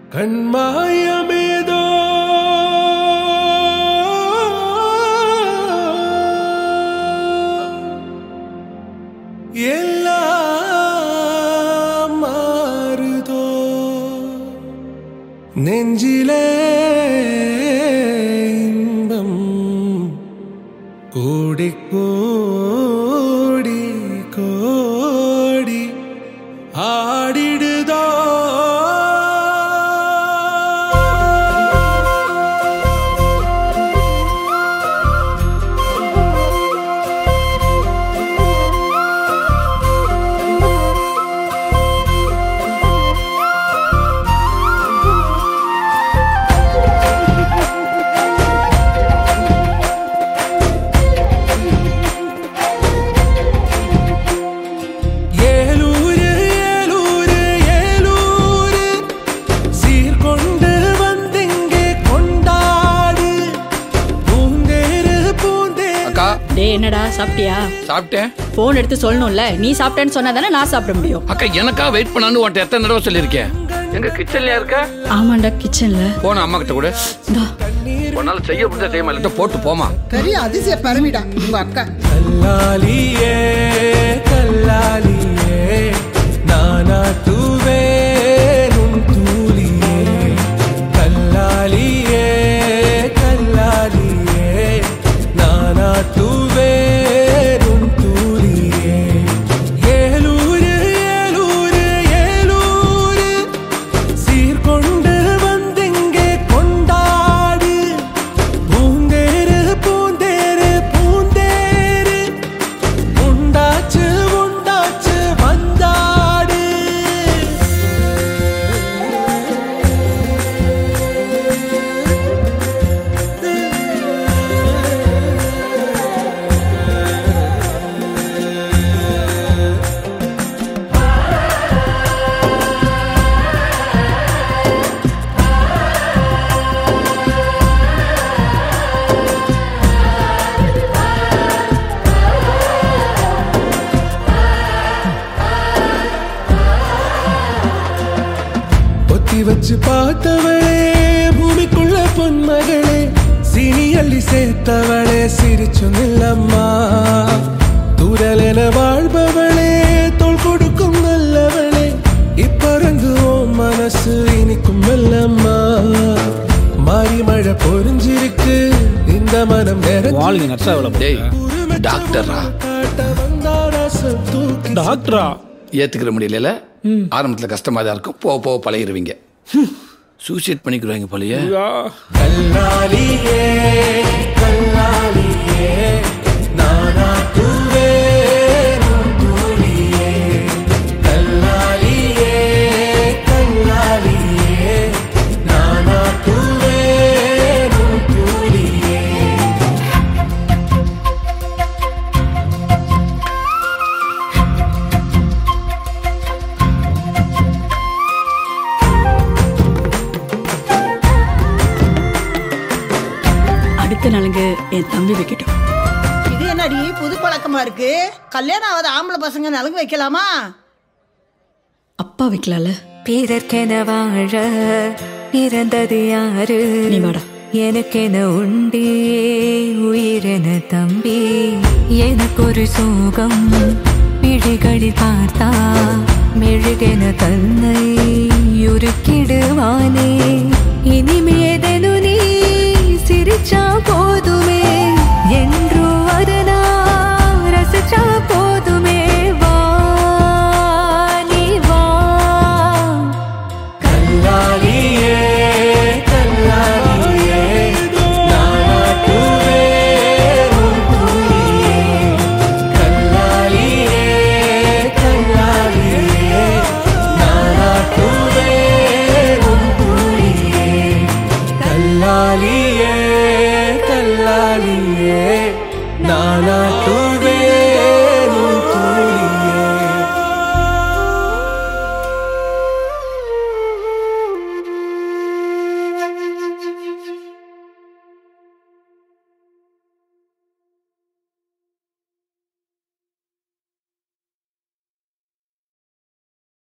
கண்மாயமேதோ எல்லாம் மாறுதோ நெஞ்சிலே இன்பம் கோடி கோடி கோடி ஆடிடுதோ ஏலூரு ஏலூரு ஏலூரு சீர்கொண்டு வந்திங்கே கொண்டாடு பூந்தேரு பூந்தேரு அக்கா டேய் என்னடா சாப்பிட்டியா சாப்பிட்டேன் போன் எடுத்து சொல்லணும்ல நீ சாப்பிட்டேன்னு சொன்னா தானே நான் சாப்பிட முடியும் அக்கா எனக்கா வெயிட் பண்ணான்னு உன்ட்ட எத்தனை தடவை சொல்லியிருக்கேன் எங்க கிச்சன்லயா இருக்க ஆமாண்டா கிச்சன்ல போன அம்மா கிட்ட கூட இந்தா உன்னால செய்ய முடிஞ்ச செய்ய மாட்டேன் போட்டு போமா பெரிய அதிசய பரமிடா உங்க அக்கா கல்லாலியே கல்லாலியே நானாட்டுவே நுண் தூளியே கல்லாலியே கல்லாலியே நானாட்டுவே நுண் தூளியே ஏலூரு ஏலூரு ஏலூரு சீர்கொண்டு வந்திங்கே கொண்டாடு பூந்தேரு பூந்தேரு பூந்தேரு உண்டாச்சு உண்டாச்சு வந்தாடு பொத்தி வச்சு பார்த்தவளே பூமிக்குள்ள பொன்மகளே சீனி அள்ளி சேர்த்தவளே சிரிச்சு நில்லம்மா தூரல் என வாழ்பவளே தோள் கொடுக்கும் நல்லவளே இப்பறந்து உன் மனசு இனிக்கும் மெல்லம்மா மாறி மழை பொறிஞ்சிருக்கு இந்த மனம் வாழ்க்கை நர்ஸா எவ்வளோ டேய் டாக்டரா காட்ட வந்தாரா தூக்கி டாக்டரா ஏத்துக்கிற முடியல ஆரம்பத்துல கஷ்டமா தான் இருக்கும் போக போக பழகிருவீங்க சூசைட் பண்ணிக்கிறாங்க போலயே கல்லாலியே கல்லாலியே நானாட்டுவே நுண் தூளியே கல்லாலியே கல்லாலியே நானாட்டுவே நுண் தூளியே அடுத்த நலுங்கு என் தம்பி வைக்கட்டும் இது என்னடி புது பழக்கமா இருக்கு கல்யாணம் ஆகாத ஆம்பளை பசங்க நலங்கு வைக்கலாமா அப்பா வைக்கலாம்ல பிறர்க்கென வாழ பிறந்தது யாரு நீ வாடா. எனக்கென உண்டே உயிரென தம்பி எனக்கொரு சோகம் விழிகளில் பார்த்தா மெழுகென தன்னை